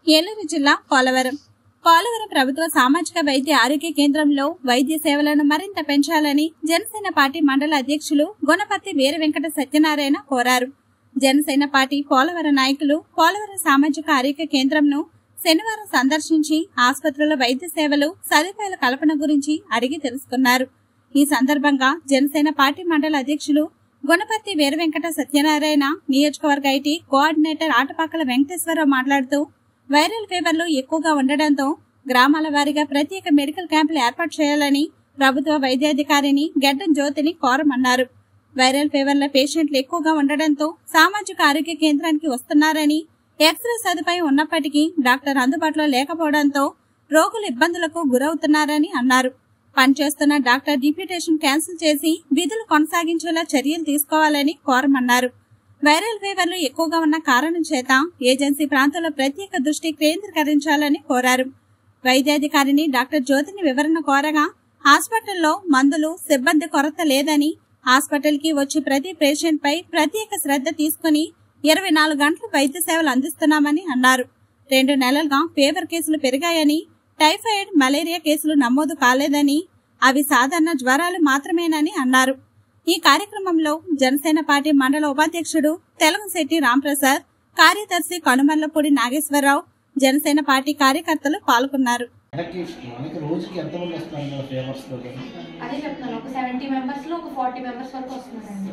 ఏలూరు జిల్లా పోలవరం పోలవరం ప్రభుత్వ సామాజిక వైద్య ఆరోగ్య కేంద్రంలో వైద్య సేవలను మరింత పెంచాలని జనసేన పార్టీ మండల అధ్యక్షులు గుణపతి వీర వెంకట సత్యనారాయణ కోరారు జనసేన పార్టీ పోలవరం నాయకులు పోలవరం సామాజిక ఆరోగ్య కేంద్రంను శనివారం సందర్శించి ఆసుపత్రుల వైద్య సేవలు సదుపాయాల కల్పన గురించి అడిగి తెలుసుకున్నారు ఈ సందర్భంగా జనసేన పార్టీ మండల అధ్యక్షులు గుణపతి వీర వెంకట సత్యనారాయణ నియోజకవర్గ ఐటీ కోఆర్డినేటర్ ఆటపాకల వెంకటేశ్వరరావు మాట్లాడుతూ వైరల్ ఫీవర్లు ఎక్కువగా ఉండడంతో గ్రామాల వారీగా ప్రత్యేక మెడికల్ క్యాంపులు ఏర్పాటు చేయాలని ప్రభుత్వ వైద్యాధికారిని గెడ్డం జ్యోతిని కోరమన్నారు వైరల్ ఫీవర్ల పేషెంట్లు ఎక్కువగా ఉండడంతో సామాజిక ఆరోగ్య కేంద్రానికి వస్తున్నారని ఎక్స్రే సదుపాయం ఉన్నప్పటికీ డాక్టర్ అందుబాటులో లేకపోవడంతో రోగులు ఇబ్బందులకు గురవుతున్నారని అన్నారు పనిచేస్తున్న డాక్టర్ డిప్యూటేషన్ క్యాన్సిల్ చేసి విధులు కొనసాగించేలా చర్యలు తీసుకోవాలని కోరమన్నారు వైరల్ ఫీవర్లు ఎక్కువగా ఉన్న కారణం చేత ఏజెన్సీ ప్రాంతంలో ప్రత్యేక దృష్టి కేంద్రీకరించాలని కోరారు వైద్యాధికారిని డాక్టర్ జ్యోతిని వివరణ కోరగా హాస్పిటల్లో మందులు సిబ్బంది కొరత లేదని హాస్పిటల్ కి వచ్చి ప్రతి పేషెంట్ పై ప్రత్యేక శ్రద్ధ తీసుకుని ఇరవై నాలుగు గంటలు వైద్య సేవలు అందిస్తున్నామని అన్నారు రెండు నెలలుగా ఫీవర్ కేసులు పెరిగాయని టైఫాయిడ్ మలేరియా కేసులు నమోదు కాలేదని అవి సాధారణ జ్వరాలు మాత్రమేనని అన్నారు ఈ కార్యక్రమంలో జనసేన పార్టీ మండల ఉపాధ్యక్షుడు తెలగశెట్టి రాంప్రసాద్ కార్యదర్శి కనుమర్లపూడి నాగేశ్వరరావు జనసేన పార్టీ కార్యకర్తలు పాల్గొన్నారు మనకి మనకి రోజుకి ఎంతమంది వస్తున్నారు కదా ఫేవర్స్ అదే చెప్తున్నాను ఒక సెవెంటీ మెంబర్స్ లో ఒక ఫార్టీ మెంబర్స్ వరకు వస్తున్నారండి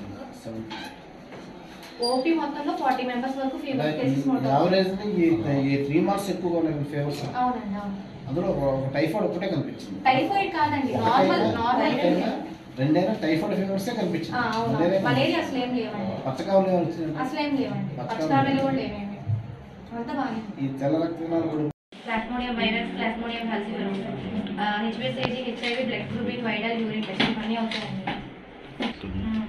ఓపీ మొత్తంలో ఫార్టీ మెంబర్స్ వరకు ఫీవర్ కేసెస్ నోట్ యావరేజ్ ఈ త్రీ మంత్స్ ఎక్కువగా ఉన్నాయి ఫేవర్స్ అవునండి అవును అందులో ఒక టైఫాయిడ్ ఒకటే కనిపించింది టైఫాయిడ్ కాదండి నార్మల్ నార్మల్ ఒకటైనా, రెండైనా టైఫాయిడ్ ఫీవర్సే కనిపించింది అవును మలేరియా మలేరియా అసలు ఏం లేవండి పచ్చకావులు వచ్చింది అసలు ఏం లేవండి పచ్చకామె పచ్చకామెలు కూడా లేవేమి అంతా బాగానే ఈ తెల్ల రక్తనాలు కూడా ప్లాస్మోడియం వైరస్ ప్లాస్మోడియం హెల్సీవర్ హెచ్బిసిజీ HIV blood grouping viral urine test ఇవన్నీ అవుతాయండి మ్మ్.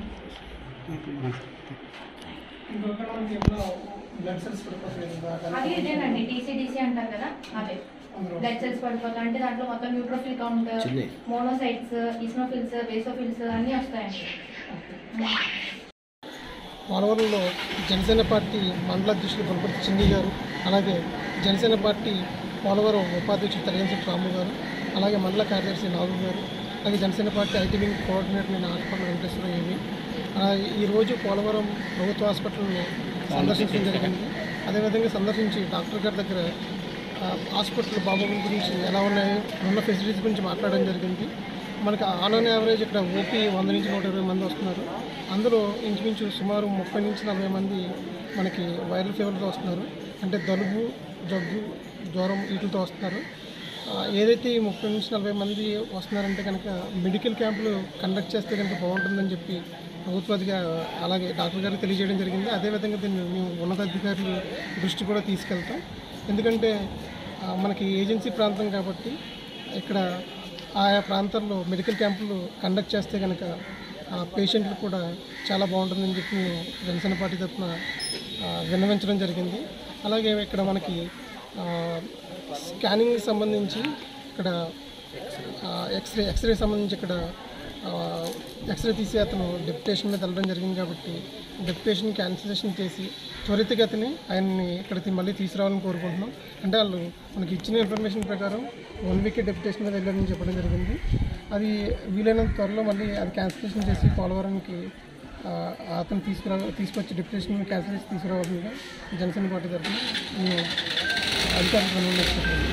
అది ఇదేనండి టీసీడీసీ అంటారు కదా అదే బ్లడ్ సెల్స్ పడిపోతాయి అంటే దాంట్లో మొత్తం న్యూట్రోఫిల్ కౌంట్ చిన్ని. మోనోసైట్స్ ఇస్నోఫిల్స్ బేసోఫిల్స్ అన్నీ వస్తాయండి పోలవరంలో జనసేన పార్టీ మండల అధ్యక్షులు గుణపతి చిన్ని గారు అలాగే జనసేన పార్టీ పోలవరం ఉపాధ్యక్షులు తరగంశెట్టి రాము గారు అలాగే మండల కార్యదర్శి నాగు గారు అలాగే Janasena party IT wing coordinator నేను ఆటపల్లి వెంకటేశ్వర ఏవి అలాగే ఈరోజు పోలవరం ప్రభుత్వ హాస్పిటల్ని సందర్శించడం జరిగింది అదేవిధంగా సందర్శించి డాక్టర్ గారి దగ్గర ఆ, హాస్పిటల్ బాగోగుల గురించి ఎలా ఉన్నాయో ఉన్న ఫెసిలిటీస్ గురించి మాట్లాడడం జరిగింది మనకి ఆన్ ఆన్ యావరేజ్ ఇక్కడ ఓపీ వంద నుంచి నూట ఇరవై మంది వస్తున్నారు అందులో ఇంచుమించు సుమారు ముప్పై నుంచి నలభై మంది మనకి వైరల్ ఫీవర్తో వస్తున్నారు అంటే జలుబు జగ్గు జ్వరం వీటితో వస్తున్నారు ఆ, ఏదైతే ఈ ముప్పై నుంచి నలభై మంది వస్తున్నారంటే కనుక మెడికల్ క్యాంపులు కండక్ట్ చేస్తే కనుక బాగుంటుందని చెప్పి ప్రభుత్వాధిగా అలాగే డాక్టర్ గారికి తెలియజేయడం జరిగింది అదేవిధంగా దీన్ని మేము ఉన్నతాధికారులు దృష్టి కూడా తీసుకెళ్తాం ఎందుకంటే ఆ, మనకి ఏజెన్సీ ప్రాంతం కాబట్టి ఇక్కడ ఆయా ప్రాంతాల్లో మెడికల్ క్యాంపులు కండక్ట్ చేస్తే కనుక ఆ పేషెంట్లు కూడా చాలా బాగుంటుందని చెప్పి మేము జనసేన పార్టీ తరఫున ఆ, విన్నవించడం జరిగింది అలాగే ఇక్కడ మనకి ఆ, స్కానింగ్కి సంబంధించి ఇక్కడ ఆ, ఎక్స్రే ఎక్స్రే సంబంధించి ఇక్కడ ఆ, ఎక్స్రే తీసి అతను డెప్యుటేషన్ మీద వెళ్ళడం జరిగింది కాబట్టి డెప్యుటేషన్ క్యాన్సిలేషన్ చేసి త్వరితగతిని ఆయన్ని ఇక్కడికి మళ్ళీ తీసుకురావాలని కోరుకుంటున్నాం అంటే వాళ్ళు మనకి ఇచ్చిన ఇన్ఫర్మేషన్ ప్రకారం వన్ వీక్ డెప్యుటేషన్ మీద వెళ్ళారని చెప్పడం జరిగింది అది వీలైనంత త్వరలో మళ్ళీ అది క్యాన్సిలేషన్ చేసి పోలవరంకి ఆ, అతను తీసుకురా తీసుకొచ్చి డెప్యుటేషన్ క్యాన్సిల్ చేసి తీసుకురావాల్సిందిగా జనసేన పార్టీ తరఫున మేము అధికారులకు విన్నవిస్తున్నాం.